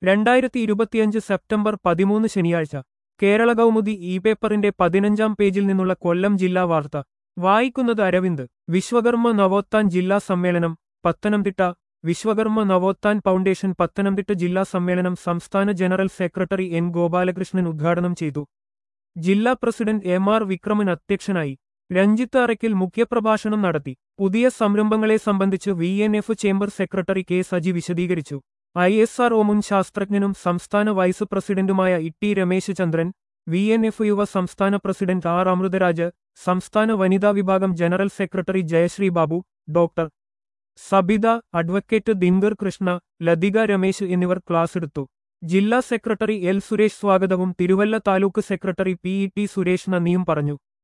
രണ്ടായിരത്തി ഇരുപത്തിയഞ്ച് സെപ്റ്റംബർ പതിമൂന്ന് ശനിയാഴ്ച കേരള കൗമുദി ഇ പേപ്പറിന്റെ പതിനഞ്ചാം പേജിൽ നിന്നുള്ള കൊല്ലം ജില്ലാ വാർത്ത വായിക്കുന്നത് അരവിന്ദ് വിശ്വകർമ്മ നവോത്ഥാൻ ജില്ലാ സമ്മേളനം പത്തനംതിട്ട വിശ്വകർമ്മ നവോത്ഥാൻ ഫൗണ്ടേഷൻ പത്തനംതിട്ട ജില്ലാ സമ്മേളനം സംസ്ഥാന ജനറൽ സെക്രട്ടറി എൻ ഗോപാലകൃഷ്ണൻ ഉദ്ഘാടനം ചെയ്തു ജില്ലാ പ്രസിഡന്റ് എം ആർ വിക്രമൻ അധ്യക്ഷനായി രഞ്ജിത്ത് അറയ്ക്കൽ മുഖ്യപ്രഭാഷണം നടത്തി പുതിയ സംരംഭങ്ങളെ സംബന്ധിച്ച് V N F chamber secretary K Saji വിശദീകരിച്ചു ഐ എസ് ആർ മുൻ ശാസ്ത്രജ്ഞനും സംസ്ഥാന വൈസ് പ്രസിഡന്റുമായ Itty Ramesh Chandran V N F യുവ സംസ്ഥാന പ്രസിഡന്റ് ആർ അമൃതരാജ് സംസ്ഥാന വനിതാ വിഭാഗം general secretary Jayasree Babu doctor Sabitha advocate Dingar Krishna Lathika Ramesh എന്നിവർ ക്ലാസ്സെടുത്തു ജില്ലാ സെക്രട്ടറി എൽ സുരേഷ് സ്വാഗതവും Thiruvalla taluk secretary P E T Suresh നന്ദിയും പറഞ്ഞു